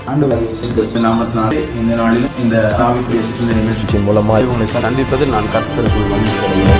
ஆண்டவர் இயேசு கிறிஸ்து நாமத்தினாலே இந்த நாளிலும் இந்த ஆவிக்குரிய சுற்றுலா நிகழ்ச்சி மூலமாக உங்களை சந்திப்பதில் நான் கர்த்தருக்குள் மகிழ்ச்சி அடைகிறேன்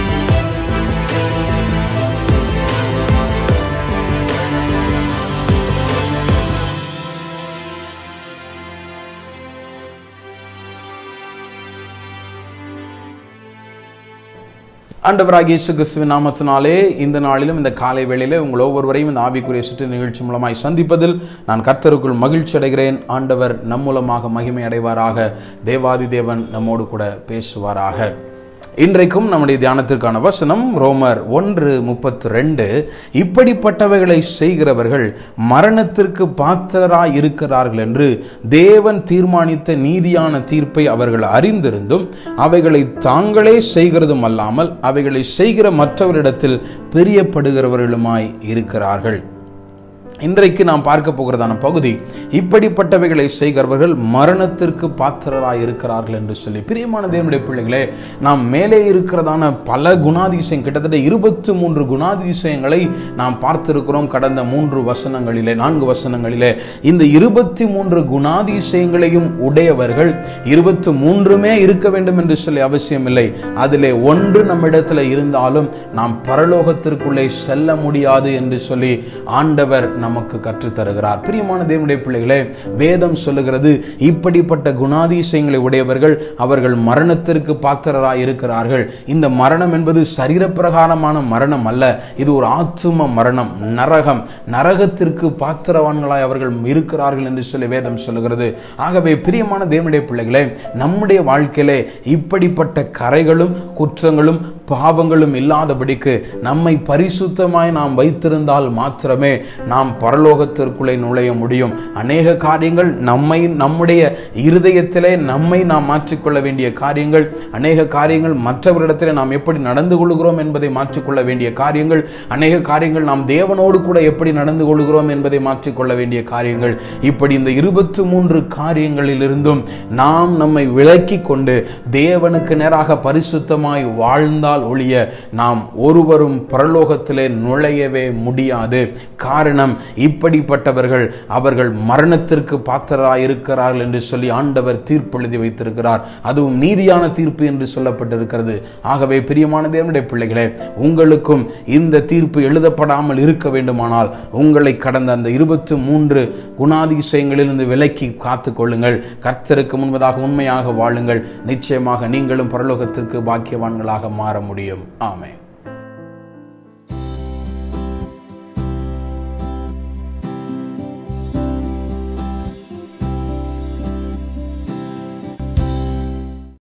ஆண்டவராகிய இயேசு கிறிஸ்துவின் நாமத்தினாலே இந்த நாளிலும் இந்த காலை வேளையிலே உங்கள் ஒவ்வொருவரையும் இந்த ஆவிக்குரிய சுற்று நிகழ்ச்சி மூலமாய் சந்திப்பதில் நான் கர்த்தருக்குள் மகிழ்ச்சி அடைகிறேன் ஆண்டவர் நம் மூலமாக மகிமை அடைவாராக தேவாதி தேவன் நம்மோடு கூட பேசுவாராக இன்றைக்கும் நம்முடைய தியானத்திற்கான வசனம் ரோமர் ஒன்று முப்பத்தி ரெண்டு இப்படிப்பட்டவைகளை செய்கிறவர்கள் மரணத்திற்கு பாத்திரராய் இருக்கிறார்கள் என்று தேவன் தீர்மானித்த நீதியான தீர்ப்பை அவர்கள் அறிந்திருந்தும் அவைகளை தாங்களே செய்கிறதும் அல்லாமல் அவைகளை செய்கிற மற்றவரிடத்தில் பிரியப்படுகிறவர்களுமாய் இருக்கிறார்கள் இன்றைக்கு நாம் பார்க்க போகிறதான பகுதி இப்படிப்பட்டவைகளை செய்கிறவர்கள் மரணத்திற்கு பாத்திரராய் இருக்கிறார்கள் என்று சொல்லி பிரியமான தேவனுடைய பிள்ளைகளே நாம் மேலே இருக்கிறதான பல குணாதிசயம் கிட்டத்தட்ட இருபத்தி மூன்று குணாதிசயங்களை நாம் பார்த்திருக்கிறோம் கடந்த மூன்று வசனங்களிலே நான்கு வசனங்களிலே இந்த இருபத்தி மூன்று குணாதிசயங்களையும் உடையவர்கள் இருபத்தி மூன்றுமே இருக்க வேண்டும் என்று சொல்லி அவசியம் இல்லை அதிலே ஒன்று நம்மிடத்தில் இருந்தாலும் நாம் பரலோகத்திற்குள்ளே செல்ல முடியாது என்று சொல்லி ஆண்டவர் நமக்கு கற்றுத் தருகிறார் பிரியமான தேவனுடைய பிள்ளைகளே வேதம் சொல்லுகிறது இப்படிப்பட்ட குணாதிசயங்களை உடையவர்கள் அவர்கள் மரணத்திற்கு பாத்திரராய் இருக்கிறார்கள் இந்த மரணம் என்பது சரீரப்பிரகாரமான மரணம் அல்ல இது ஒரு ஆத்தும மரணம் நரகம் நரகத்திற்கு பாத்திரவான்களாய் அவர்கள் இருக்கிறார்கள் என்று சொல்லி வேதம் சொல்லுகிறது ஆகவே பிரியமான தேவனுடைய பிள்ளைகளே நம்முடைய வாழ்க்கையிலே இப்படிப்பட்ட கரைகளும் குற்றங்களும் பாவங்களும் இல்லாதபடிக்கு நம்மை பரிசுத்தமாய் நாம் வைத்திருந்தால் மாத்திரமே நாம் பரலோகத்திற்குள்ளே நுழைய முடியும் அநேக காரியங்கள் நம்மை நம்முடைய இருதயத்திலே நம்மை நாம் மாற்றிக்கொள்ள வேண்டிய காரியங்கள் அநேக காரியங்கள் மற்றவரிடத்திலே நாம் எப்படி நடந்து கொள்கிறோம் என்பதை மாற்றிக்கொள்ள வேண்டிய காரியங்கள் அநேக காரியங்கள் நாம் தேவனோடு கூட எப்படி நடந்து கொள்கிறோம் என்பதை மாற்றிக்கொள்ள வேண்டிய காரியங்கள் இப்படி இந்த இருபத்தி மூன்று காரியங்களிலிருந்தும் நாம் நம்மை விலக்கி கொண்டு தேவனுக்கு நேராக பரிசுத்தமாய் வாழ்ந்தால் ஒழிய நாம் ஒருவரும் பரலோகத்திலே நுழையவே முடியாது காரணம் இப்படிப்பட்டவர்கள் அவர்கள் மரணத்திற்கு பாத்திரராய் இருக்கிறார்கள் என்று சொல்லி ஆண்டவர் தீர்ப்பு எழுதி வைத்திருக்கிறார் அதுவும் நீதியான தீர்ப்பு என்று சொல்லப்பட்டிருக்கிறது ஆகவே பிரியமான தேவனுடைய பிள்ளைகளே உங்களுக்கும் இந்த தீர்ப்பு எழுதப்படாமல் இருக்க வேண்டுமானால் உங்களை கடந்த அந்த இருபத்தி மூன்று குணாதிசயங்களிலிருந்து விலக்கி காத்து கொள்ளுங்கள் கர்த்தருக்கு முன்பதாக உண்மையாக வாழுங்கள் நிச்சயமாக நீங்களும் பரலோகத்திற்கு பாக்கியவான்களாக மாற முடியும் ஆமென்